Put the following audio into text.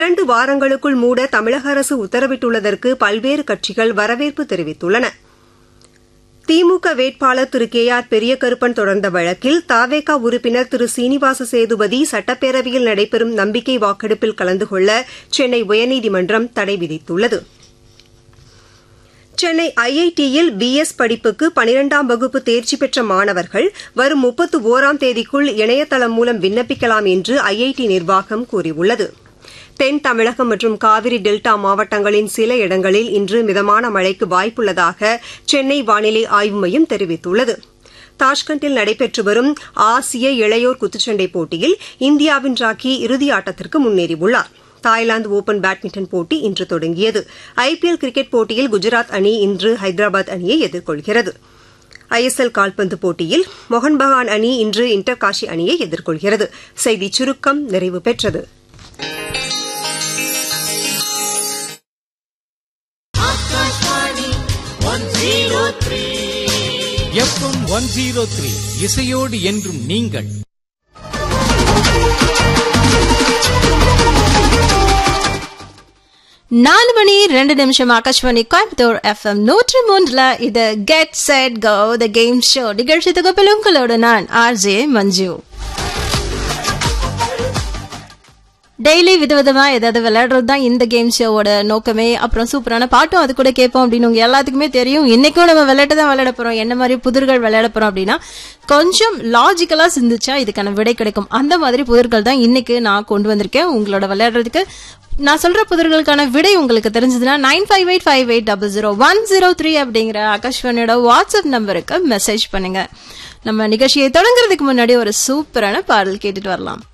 இரண்டு வாரங்களுக்குள் மூட தமிழக அரசு உத்தரவிட்டுள்ளதற்கு பல்வேறு கட்சிகள் வரவேற்பு தெரிவித்துள்ளன திமுக வேட்பாளர் திரு கே ஆர் பெரியகருப்பன் தொடர்ந்த வழக்கில் தாவேகா உறுப்பினர் திரு சீனிவாச சேதுபதி சட்டப்பேரவையில் நடைபெறும் நம்பிக்கை வாக்கெடுப்பில் கலந்து கொள்ள சென்னை உயர்நீதிமன்றம் தடை விதித்துள்ளது சென்னை ஐஐடியில் பிஎஸ் படிப்புக்கு பனிரெண்டாம் வகுப்பு தேர்ச்சி பெற்ற மாணவர்கள் வரும் முப்பத்து ஒராம் தேதிக்குள் இணையதளம் மூலம் விண்ணப்பிக்கலாம் என்று ஐஐடி நிர்வாகம் கூறியுள்ளது தென் தமிழகம் மற்றும் காவிரி டெல்டா மாவட்டங்களின் சில இடங்களில் இன்று மிதமான மழைக்கு வாய்ப்புள்ளதாக சென்னை வானிலை ஆய்வு மையம் தெரிவித்துள்ளது தாஷ்கண்டில் நடைபெற்று வரும் ஆசிய இளையோர் குத்துச்சண்டை போட்டியில் இந்தியாவின் ராக்கி இறுதி ஆட்டத்திற்கு முன்னேறியுள்ளார் தாய்லாந்து ஒபன் பேட்மிண்டன் போட்டி இன்று தொடங்கியது ஐபிஎல் கிரிக்கெட் போட்டியில் குஜராத் அணி இன்று ஹைதராபாத் அணியை எதிர்கொள்கிறது ஐஎஸ்எல் கால்பந்து போட்டியில் மோகன் பகான் அணி இன்று இன்டர் காஷி அணியை எதிர்கொள்கிறது செய்திச் சுருக்கம் நிறைவு பெற்றது எஃப்எம் ஒன் ஜீரோ த்ரீ இசையோடு என்றும் நீங்கள் நாலு மணி ரெண்டு நிமிஷம் ஆகாஷ்வாணி கோயம்புத்தூர் எஃப்எம் நூற்றி மூன்றுல இது get set go the game show நிகழ்ச்சி தொகுப்பில் உங்களோட நான் ஆர்ஜே மஞ்சு டெய்லி விதவிதமா ஏதாவது விளையாடுறது தான் இந்த கேம் ஷோவோட நோக்கமே அப்புறம் சூப்பரான பாட்டும் அது கூட கேட்போம் அப்படின்னு உங்க எல்லாத்துக்குமே தெரியும் இன்னைக்கும் நம்ம விளையாட்டு தான் விளையாட போறோம் என்ன மாதிரி புதிர்கள் விளையாட போறோம் அப்படின்னா கொஞ்சம் லாஜிக்கலா சிந்திச்சா இதுக்கான விடை கிடைக்கும் அந்த மாதிரி புதிர்கள் தான் இன்னைக்கு நான் கொண்டு வந்திருக்கேன் உங்களோட விளையாடுறதுக்கு நான் சொல்ற புதிர்களுக்கான விடை உங்களுக்கு தெரிஞ்சதுன்னா nine five eight five eight double zero one zero three அப்படிங்கிற ஆகாஷ்வாணியோட வாட்ஸ்அப் நம்பருக்கு மெசேஜ் பண்ணுங்க நம்ம நிகழ்ச்சியை தொடங்குறதுக்கு முன்னாடி ஒரு சூப்பரான பாடல் கேட்டுட்டு வரலாம்